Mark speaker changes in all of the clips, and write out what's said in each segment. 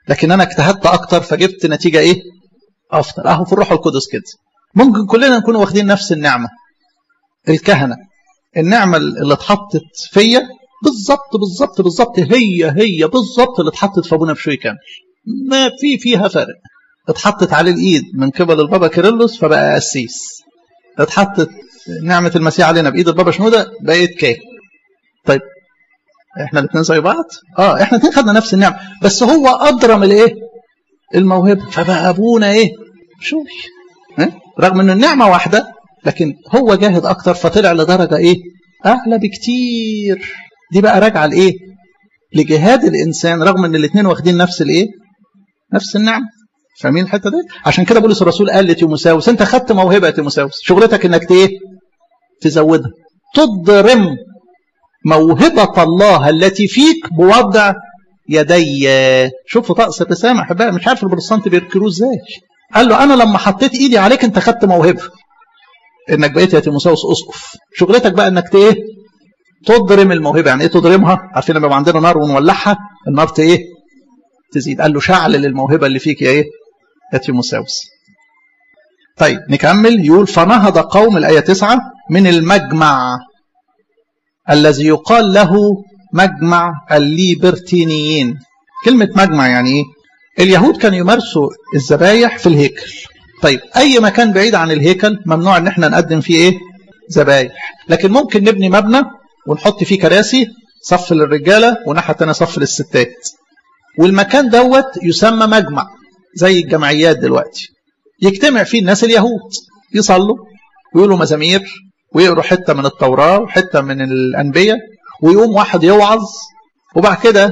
Speaker 1: لكن انا اجتهدت اكتر فجبت نتيجه ايه افضل اهو في الروح القدس كده ممكن كلنا نكون واخدين نفس النعمه الكهنه النعمه اللي اتحطت فيا بالظبط بالظبط بالظبط هي هي بالظبط اللي اتحطت في ابونا بشوي كامل ما في فيها فرق اتحطت عليه الايد من قبل البابا كيرلس فبقى قسيس اتحطت نعمه المسيح علينا بايد البابا شنوده بقيت كاهن طيب احنا الاثنين زي بعض اه احنا الاثنين خدنا نفس النعمه بس هو ادرى من الايه الموهبه فبقى ابونا ايه شوي اه؟ رغم ان النعمه واحده لكن هو جاهد اكتر فطلع لدرجه ايه اعلى بكتير دي بقى راجعه لايه لجهاد الانسان رغم ان الاثنين واخدين نفس الايه نفس النعمه فاهمين الحته دي عشان كده بولس الرسول قال لتيموساوس انت خدت موهبه يا تيموساوس شغلتك انك ايه تزودها تضرم موهبة الله التي فيك بوضع يدي شوفوا طقس الرسامة أحبائي مش عارف البروتستانت بيركروه ازاي قال له أنا لما حطيت إيدي عليك أنت خدت موهبة إنك بقيت يا تيموساوس أسقف شغلتك بقى إنك إيه تضرم الموهبة يعني إيه تضرمها عارفين لما يبقى عندنا نار ونولعها النار إيه تزيد قال له شعل الموهبة اللي فيك يا إيه يا تيموساوس طيب نكمل يقول فنهض قوم الآية تسعة من المجمع الذي يقال له مجمع الليبرتينيين كلمة مجمع يعني ايه اليهود كانوا يمارسوا الذبايح في الهيكل طيب اي مكان بعيد عن الهيكل ممنوع ان احنا نقدم فيه ايه ذبايح لكن ممكن نبني مبنى ونحط فيه كراسي صف للرجالة وناحية تانية صف للستات والمكان دوت يسمى مجمع زي الجمعيات دلوقتي يجتمع فيه الناس اليهود يصلوا ويقولوا مزامير ويقروا حته من التوراه وحته من الانبياء ويقوم واحد يوعظ وبعد كده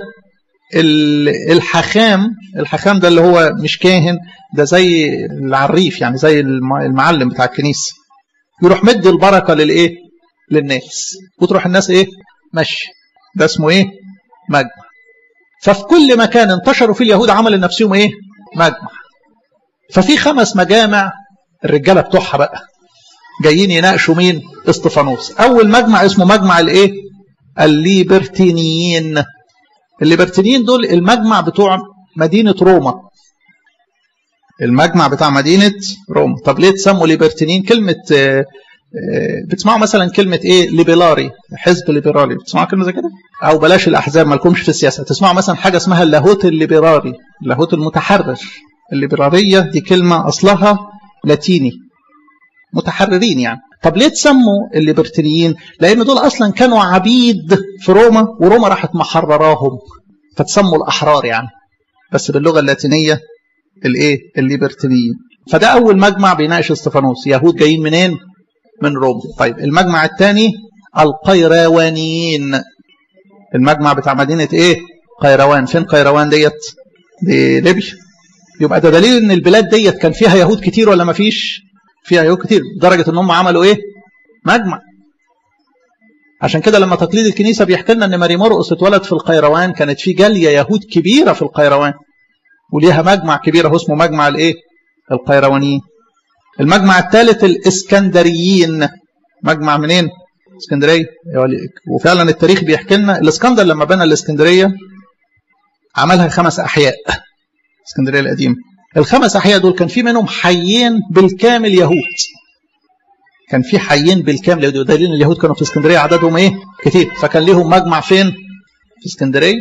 Speaker 1: الحخام الحخام ده اللي هو مش كاهن ده زي العريف يعني زي المعلم بتاع الكنيسه يروح مدي البركه للايه للناس وتروح الناس ايه ماشي ده اسمه ايه مجمع ففي كل مكان انتشروا فيه اليهود عملوا لنفسهم ايه مجمع ففي خمس مجامع الرجاله بتوعها بقى جايين يناقشوا مين استفانوس اول مجمع اسمه مجمع الايه الليبرتينيين الليبرتينيين دول المجمع بتوع مدينه روما المجمع بتاع مدينه روما طب ليه تسموا ليبرتينيين كلمه بتسمعوا مثلا كلمه ايه ليبرالي حزب ليبرالي بتسمعوا كلمه زي كده او بلاش الاحزاب مالكمش في السياسه تسمعوا مثلا حاجه اسمها اللاهوت الليبرالي اللاهوت المتحرر الليبراليه دي كلمه اصلها لاتيني متحررين يعني طب ليه تسموا الليبرتينيين لان دول اصلا كانوا عبيد في روما وروما راحت محرراهم فتسموا الاحرار يعني بس باللغه اللاتينيه الايه الليبرتينيين فده اول مجمع بيناقش استفانوس يهود جايين منين من روما طيب المجمع الثاني القيروانيين المجمع بتاع مدينه ايه قيروان فين قيروان ديت دي ليبيا يبقى ده دليل ان البلاد ديت كان فيها يهود كتير ولا ما فيش فيها يهود كتير لدرجه ان هم عملوا ايه مجمع عشان كده لما تقليد الكنيسه بيحكي لنا ان ماري مرقس اتولد في القيروان كانت في جاليه يهود كبيره في القيروان وليها مجمع كبير اهو اسمه مجمع الايه القيروانيين المجمع الثالث الاسكندريين مجمع منين اسكندريه وفعلا التاريخ بيحكي لنا الاسكندر لما بنى الاسكندريه عملها خمس احياء اسكندريه القديمه الخمس احياء دول كان في منهم حيين بالكامل يهود كان في حيين بالكامل يهود دليل ان اليهود كانوا في اسكندريه عددهم ايه كتير فكان ليهم مجمع فين في اسكندريه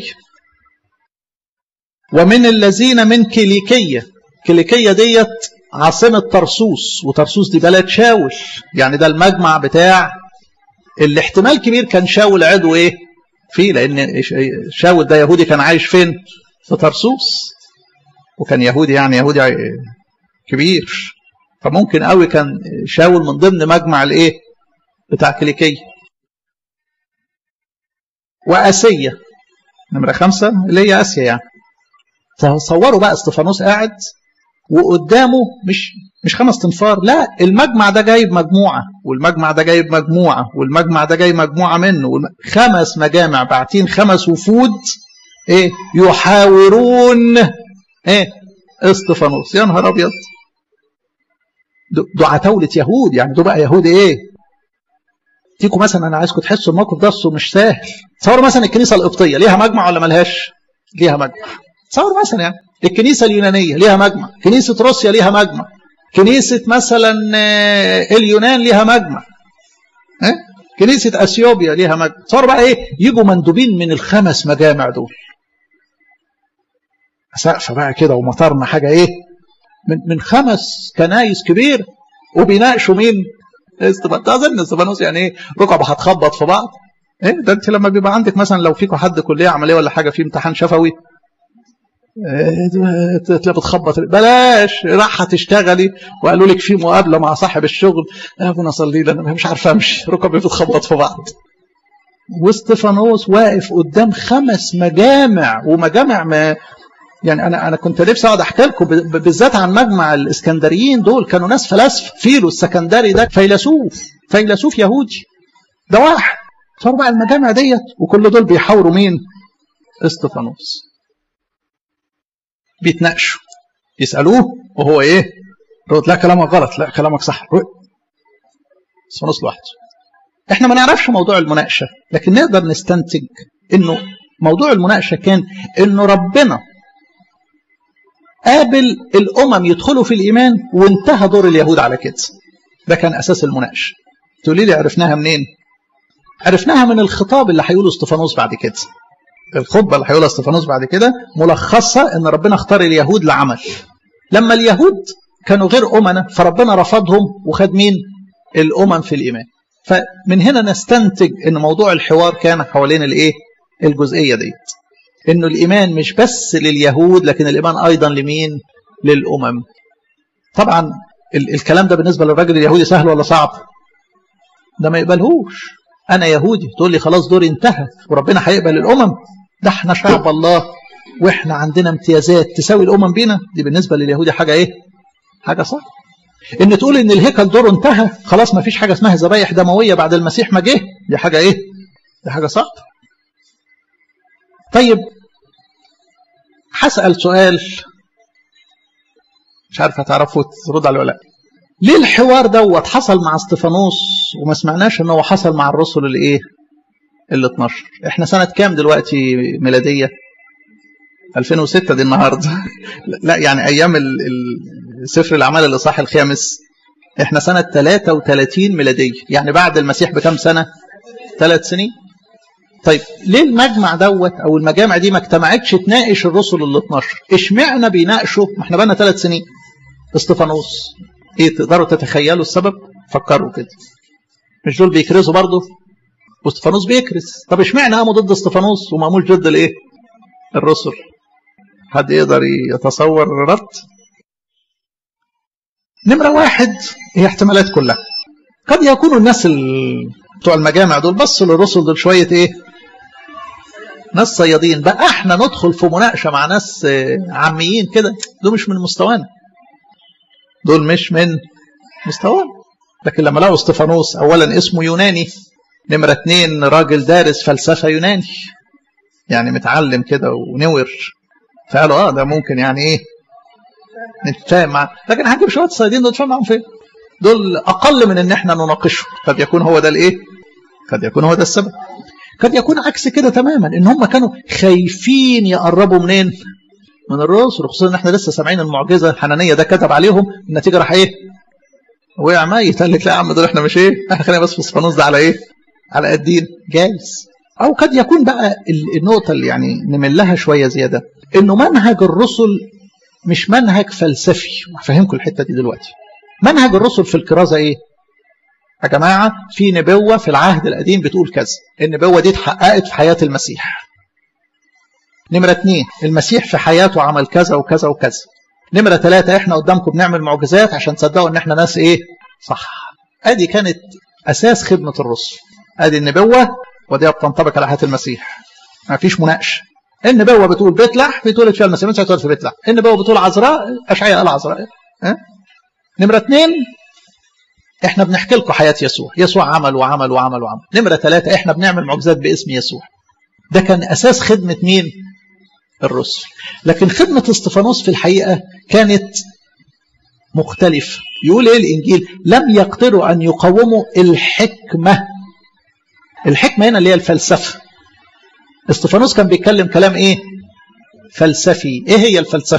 Speaker 1: ومن الذين من كيليكيه كيليكيه ديت عاصمه طرسوس وطرسوس دي بلد شاول يعني ده المجمع بتاع اللي احتمال كبير كان شاول عضو ايه فيه لان شاول ده يهودي كان عايش فين في طرسوس وكان يهودي يعني يهودي كبير فممكن قوي كان شاول من ضمن مجمع الايه بتاع كليكية واسيا نمرة خمسة اللي هي اسيا يعني تصوروا بقى استفانوس قاعد وقدامه مش مش خمس تنفار لا المجمع ده جايب مجموعة والمجمع ده جايب مجموعة والمجمع ده جايب مجموعة منه خمس مجامع باعتين خمس وفود ايه يحاورون ايه استفانوس يا نهار ابيض دول عتاولة يهود يعني دول بقى يهود ايه تيجوا مثلا انا عايزكم تحسوا الموقف ده مش سهل تصوروا مثلا الكنيسه القبطيه ليها مجمع ولا ملهاش ليها مجمع تصور مثلا يعني الكنيسة اليونانية ليها مجمع كنيسة روسيا ليها مجمع كنيسة مثلا اليونان ليها مجمع ها؟ كنيسة اثيوبيا ليها مجمع تصور بقى ايه يجوا مندوبين من الخمس مجامع دول سقف بقى كده ومطرنا حاجة ايه من من خمس كنايس كبير وبيناقشوا مين استبان اظن استبانوس يعني ايه ركبه هتخبط في بعض ايه ده انت لما بيبقى عندك مثلا لو فيكم حد كليه عمليه ولا حاجه في امتحان شفوي تلاقي بتخبط بلاش راح تشتغلي وقالوا لك في مقابله مع صاحب الشغل يا ابونا صلي لي انا مش عارف امشي ركبي بتخبط في بعض واستفانوس واقف قدام خمس مجامع ومجامع ما يعني انا انا كنت نفسي اقعد احكي لكم بالذات عن مجمع الاسكندريين دول كانوا ناس فلاسفه فيلو السكندري ده فيلسوف فيلسوف يهودي ده واحد صار بقى المجامع ديت وكل دول بيحاوروا مين؟ استفانوس بيتناقشوا يسالوه وهو ايه؟ يقول لا كلامك غلط لا كلامك صح استفانوس لوحده احنا ما نعرفش موضوع المناقشه لكن نقدر نستنتج انه موضوع المناقشه كان انه ربنا قابل الأمم يدخلوا في الإيمان وانتهى دور اليهود على كده ده كان أساس المناقشة تقولي لي عرفناها منين عرفناها من الخطاب اللي هيقوله استفانوس بعد كده الخطبة اللي هيقولها استفانوس بعد كده ملخصة ان ربنا اختار اليهود لعمل لما اليهود كانوا غير أمنا فربنا رفضهم وخد مين الأمم في الإيمان فمن هنا نستنتج ان موضوع الحوار كان حوالين الايه الجزئية ديت انه الايمان مش بس لليهود لكن الايمان ايضا لمين للامم طبعا ال الكلام ده بالنسبه للراجل اليهودي سهل ولا صعب ده ما يقبلهوش انا يهودي تقول لي خلاص دوري انتهى وربنا هيقبل الامم ده احنا شعب الله واحنا عندنا امتيازات تساوي الامم بينا دي بالنسبه لليهودي حاجه ايه حاجه صعبه ان تقول ان الهيكل دوره انتهى خلاص ما فيش حاجه اسمها ذبايح دمويه بعد المسيح ما جه دي حاجه ايه دي حاجه صعبه طيب هسأل سؤال مش عارف هتعرفوا ترد عليه ولا لا ليه الحوار دوت حصل مع استفانوس وما سمعناش ان هو حصل مع الرسل الايه ال 12 احنا سنة كام دلوقتي ميلادية 2006 دي النهارده لا يعني ايام سفر الاعمال الاصحاح الخامس احنا سنة 33 ميلادية يعني بعد المسيح بكام سنة ثلاث سنين طيب ليه المجمع دوت او المجامع دي ما اجتمعتش تناقش الرسل ال 12 اشمعنى بيناقشوا ما احنا بقى ثلاث سنين استفانوس ايه تقدروا تتخيلوا السبب فكروا كده مش دول بيكرزوا برضه واستفانوس بيكرز طب اشمعنى قاموا ضد استفانوس وما قاموش ضد الايه الرسل حد يقدر يتصور الرد نمرة واحد هي احتمالات كلها قد يكونوا الناس بتوع المجامع دول بصوا للرسل دول شوية ايه ناس صيادين بقى احنا ندخل في مناقشه مع ناس عاميين كده دول مش من مستوانا دول مش من مستوانا لكن لما لقوا استفانوس اولا اسمه يوناني نمرة اتنين راجل دارس فلسفة يوناني يعني متعلم كده ونور فقالوا اه ده ممكن يعني ايه نتفاهم معاه لكن هنجيب شويه الصيادين دول نتفاهم معاهم فين؟ دول اقل من ان احنا نناقشهم قد يكون هو ده الايه؟ قد يكون هو ده السبب قد يكون عكس كده تماما ان هم كانوا خايفين يقربوا منين من الرسل خصوصا ان احنا لسه سامعين المعجزه الحنانيه ده كتب عليهم النتيجه راح ايه وقع ميت قال لك لا يا عم دول احنا مش ايه احنا خلينا بس في اسفانوس ده على ايه على الدين جايز او قد يكون بقى النقطه اللي يعني نمل لها شويه زياده انه منهج الرسل مش منهج فلسفي هفهمكم الحته دي دلوقتي منهج الرسل في الكرازه ايه يا جماعة في نبوة في العهد القديم بتقول كذا النبوة دي اتحققت في حياة المسيح نمرة اتنين المسيح في حياته عمل كذا وكذا وكذا نمرة ثلاثة احنا قدامكم بنعمل معجزات عشان تصدقوا ان احنا ناس ايه صح ادي كانت اساس خدمة الرسل ادي النبوة ودي بتنطبق على حياة المسيح ما فيش مناقشة النبوة بتقول بيت لحم بتولد فيها المسيح مش هتولد في بيت لحم النبوة بتقول عذراء اشعياء قال عذراء ها نمرة اثنين احنا بنحكي لكم حياة يسوع يسوع عمل وعمل وعمل وعمل نمرة ثلاثة احنا بنعمل معجزات باسم يسوع ده كان أساس خدمة مين الرسل لكن خدمة استفانوس في الحقيقة كانت مختلفة يقول ايه الإنجيل لم يقدروا أن يقاوموا الحكمة الحكمة هنا اللي هي الفلسفة استفانوس كان بيتكلم كلام ايه فلسفي ايه هي الفلسفه